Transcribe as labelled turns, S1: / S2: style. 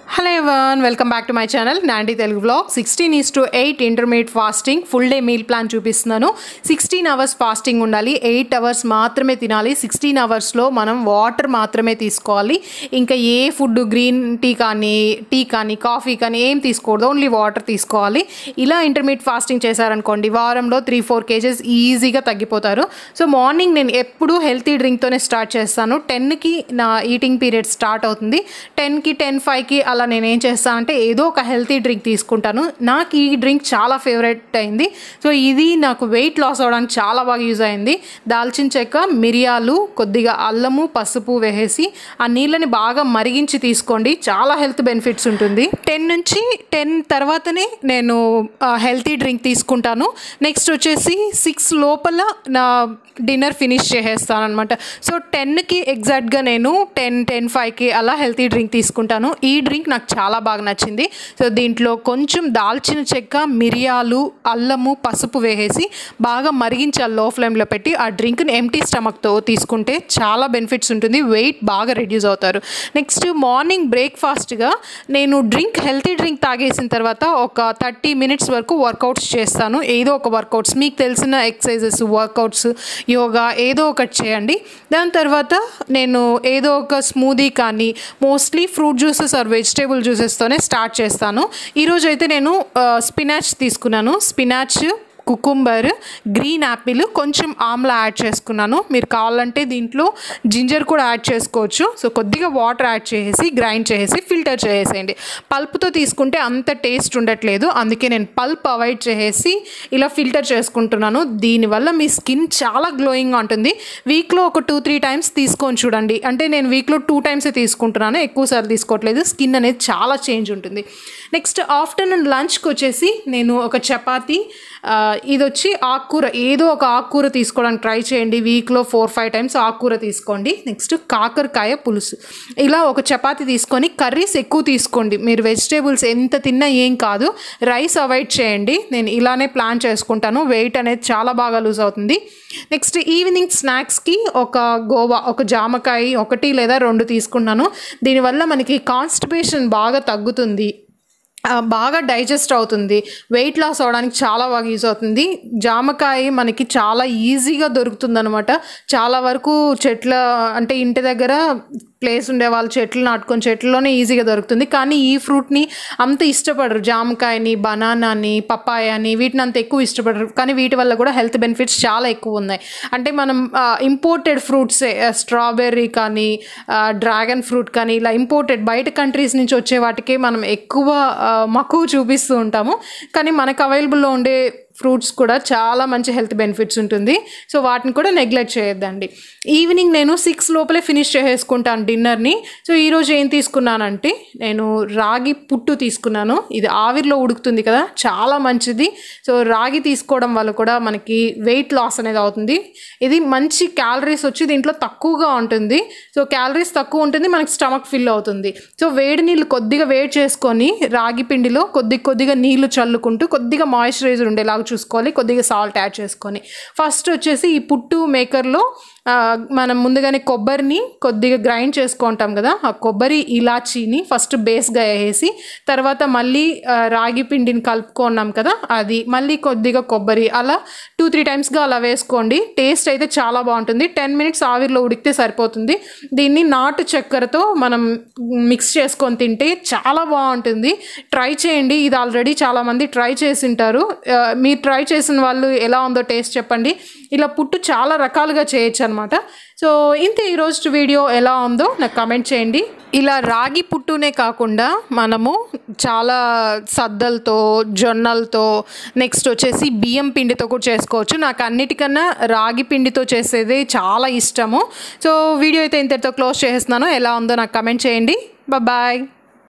S1: hello everyone welcome back to my channel Nandi Telugu blog sixteen is to eight intermediate fasting full day meal plan చూపిస్తున్నాను sixteen hours fasting ఉండాలి eight hours మాత్రమే తినాలి sixteen అవర్స్లో మనం water మాత్రమే తీసుకోవాలి ఇంకా ఏ ఫుడ్ గ్రీన్ టీ కానీ టీ కానీ కాఫీ కానీ ఏం తీసుకోకూడదు ఓన్లీ వాటర్ తీసుకోవాలి ఇలా ఇంటర్మీడియట్ ఫాస్టింగ్ చేశారనుకోండి వారంలో త్రీ ఫోర్ కేజెస్ ఈజీగా తగ్గిపోతారు సో మార్నింగ్ నేను ఎప్పుడూ హెల్తీ డ్రింక్తోనే స్టార్ట్ చేస్తాను టెన్కి నా ఈటింగ్ పీరియడ్ స్టార్ట్ అవుతుంది టెన్కి టెన్ ఫైవ్కి అలా నేను ఏం చేస్తానంటే ఏదో ఒక హెల్తీ డ్రింక్ తీసుకుంటాను నాకు ఈ డ్రింక్ చాలా ఫేవరెట్ అయింది సో ఇది నాకు వెయిట్ లాస్ అవ్వడానికి చాలా బాగా యూజ్ అయింది దాల్చిన చెక్క మిరియాలు కొద్దిగా అల్లము పసుపు వేసేసి ఆ నీళ్ళని బాగా మరిగించి తీసుకోండి చాలా హెల్త్ బెనిఫిట్స్ ఉంటుంది టెన్ నుంచి టెన్ తర్వాతనే నేను హెల్తీ డ్రింక్ తీసుకుంటాను నెక్స్ట్ వచ్చేసి సిక్స్ లోపల నా డిన్నర్ ఫినిష్ చేసేస్తాను అనమాట సో టెన్కి ఎగ్జాక్ట్గా నేను టెన్ టెన్ ఫైవ్కి అలా హెల్తీ డ్రింక్ తీసుకుంటాను ఈ డ్రింక్ నాకు చాలా బాగా నచ్చింది సో దీంట్లో కొంచెం దాల్చిన చెక్క మిరియాలు అల్లము పసుపు వేసేసి బాగా మరిగించాలి లో ఫ్లేమ్లో పెట్టి ఆ డ్రింక్ని ఎంటీ స్టమక్తో తీసుకుంటే చాలా బెనిఫిట్స్ ఉంటుంది వెయిట్ బాగా రెడ్యూస్ అవుతారు నెక్స్ట్ మార్నింగ్ బ్రేక్ఫాస్ట్గా నేను డ్రింక్ హెల్తీ డ్రింక్ తాగేసిన తర్వాత ఒక థర్టీ మినిట్స్ వరకు వర్కౌట్స్ చేస్తాను ఏదో ఒక వర్కౌట్స్ మీకు తెలిసిన ఎక్సర్సైజెస్ వర్కౌట్స్ యోగా ఏదో ఒకటి చేయండి దాని తర్వాత నేను ఏదో ఒక స్మూదీ కానీ mostly fruit juices or vegetable జ్యూసెస్తోనే స్టార్ట్ చేస్తాను ఈరోజు అయితే నేను స్పినాచ్ తీసుకున్నాను స్పినాచ్ కుకుంబర్ గ్రీన్ యాపిల్ కొంచెం ఆమ్లా యాడ్ చేసుకున్నాను మీరు కావాలంటే దీంట్లో జింజర్ కూడా యాడ్ చేసుకోవచ్చు సో కొద్దిగా వాటర్ యాడ్ చేసేసి గ్రైండ్ చేసేసి ఫిల్టర్ చేసేయండి పల్ప్తో తీసుకుంటే అంత టేస్ట్ ఉండట్లేదు అందుకే నేను పల్ప్ అవాయిడ్ చేసేసి ఇలా ఫిల్టర్ చేసుకుంటున్నాను దీనివల్ల మీ స్కిన్ చాలా గ్లోయింగ్గా ఉంటుంది వీక్లో ఒక టూ త్రీ టైమ్స్ తీసుకొని చూడండి అంటే నేను వీక్లో టూ టైమ్సే తీసుకుంటున్నాను ఎక్కువసార్లు తీసుకోవట్లేదు స్కిన్ అనేది చాలా చేంజ్ ఉంటుంది నెక్స్ట్ ఆఫ్టర్నూన్ లంచ్కి వచ్చేసి నేను ఒక చపాతీ ఇది వచ్చి ఆకుకూర ఏదో ఒక ఆకుకూర తీసుకోవడానికి ట్రై చేయండి వీక్లో ఫోర్ ఫైవ్ టైమ్స్ ఆకుకూర తీసుకోండి నెక్స్ట్ కాకరకాయ పులుసు ఇలా ఒక చపాతీ తీసుకొని కర్రీస్ ఎక్కువ తీసుకోండి మీరు వెజిటేబుల్స్ ఎంత తిన్నా ఏం కాదు రైస్ అవాయిడ్ చేయండి నేను ఇలానే ప్లాన్ చేసుకుంటాను వెయిట్ అనేది చాలా బాగా లూజ్ అవుతుంది నెక్స్ట్ ఈవినింగ్ స్నాక్స్కి ఒక గోవా ఒక జామకాయ ఒకటి లేదా రెండు తీసుకున్నాను దీనివల్ల మనకి కాన్స్టిపేషన్ బాగా తగ్గుతుంది బాగా డైజెస్ట్ అవుతుంది వెయిట్ లాస్ అవడానికి చాలా బాగా యూజ్ అవుతుంది జామకాయ మనకి చాలా ఈజీగా దొరుకుతుంది అనమాట చాలా వరకు చెట్ల అంటే ఇంటి దగ్గర ప్లేస్ ఉండే వాళ్ళు చెట్లు నాటుకొని చెట్లలోనే ఈజీగా దొరుకుతుంది కానీ ఈ ఫ్రూట్ని అంత ఇష్టపడరు జామకాయని బనానాని పప్పాయని వీటిని అంత ఎక్కువ ఇష్టపడరు కానీ వీటి వల్ల కూడా హెల్త్ బెనిఫిట్స్ చాలా ఎక్కువ ఉన్నాయి అంటే మనం ఇంపోర్టెడ్ ఫ్రూట్సే స్ట్రాబెర్రీ కానీ డ్రాగన్ ఫ్రూట్ కానీ ఇలా ఇంపోర్టెడ్ బయట కంట్రీస్ నుంచి వచ్చే వాటికి మనం ఎక్కువ మక్కువ చూపిస్తూ ఉంటాము కానీ మనకు అవైలబుల్లో ఉండే ఫ్రూట్స్ కూడా చాలా మంచి హెల్త్ బెనిఫిట్స్ ఉంటుంది సో వాటిని కూడా నెగ్లెక్ట్ చేయొద్దండి ఈవినింగ్ నేను సిక్స్ లోపలే ఫినిష్ చేసేసుకుంటాను డిన్నర్ని సో ఈరోజు ఏం తీసుకున్నానంటే నేను రాగి పుట్టు తీసుకున్నాను ఇది ఆవిరిలో ఉడుకుతుంది కదా చాలా మంచిది సో రాగి తీసుకోవడం వల్ల కూడా మనకి వెయిట్ లాస్ అనేది అవుతుంది ఇది మంచి క్యాలరీస్ వచ్చి దీంట్లో తక్కువగా ఉంటుంది సో క్యాలరీస్ తక్కువ ఉంటుంది మనకి స్టమక్ ఫిల్ అవుతుంది సో వేడి నీళ్ళు కొద్దిగా వేడి చేసుకొని రాగి పిండిలో కొద్ది కొద్దిగా నీళ్లు చల్లుకుంటూ కొద్దిగా మాయిశ్చరైజర్ ఉండేలాగా చూసుకోవాలి కొద్దిగా సాల్ట్ యాడ్ చేసుకొని ఫస్ట్ వచ్చేసి ఈ పుట్టు మేకర్లో మనం ముందుగానే కొబ్బరిని కొద్దిగా గ్రైండ్ చేసుకుంటాం కదా ఆ కొబ్బరి ఇలాచీని ఫస్ట్ బేస్గా వేసి తర్వాత మళ్ళీ రాగి పిండిని కలుపుకున్నాం కదా అది మళ్ళీ కొద్దిగా కొబ్బరి అలా టూ త్రీ టైమ్స్గా అలా వేసుకోండి టేస్ట్ అయితే చాలా బాగుంటుంది టెన్ మినిట్స్ ఆవిరిలో ఉడికితే సరిపోతుంది దీన్ని నాటు చక్కెరతో మనం మిక్స్ చేసుకొని తింటే చాలా బాగుంటుంది ట్రై చేయండి ఇది ఆల్రెడీ చాలామంది ట్రై చేసి ఉంటారు మీరు ట్రై చేసిన వాళ్ళు ఎలా ఉందో టేస్ట్ చెప్పండి ఇలా పుట్టు చాలా రకాలుగా చేయొచ్చు అనమాట సో ఇంత ఈరోజు వీడియో ఎలా ఉందో నాకు కమెంట్ చేయండి ఇలా రాగి పుట్టునే కాకుండా మనము చాలా సద్దలతో జొన్నలతో నెక్స్ట్ వచ్చేసి బియ్యం పిండితో కూడా చేసుకోవచ్చు నాకు అన్నిటికన్నా రాగి పిండితో చేసేది చాలా ఇష్టము సో వీడియో అయితే ఇంతటితో క్లోజ్ చేస్తున్నాను ఎలా ఉందో నాకు కమెంట్ చేయండి బాయ్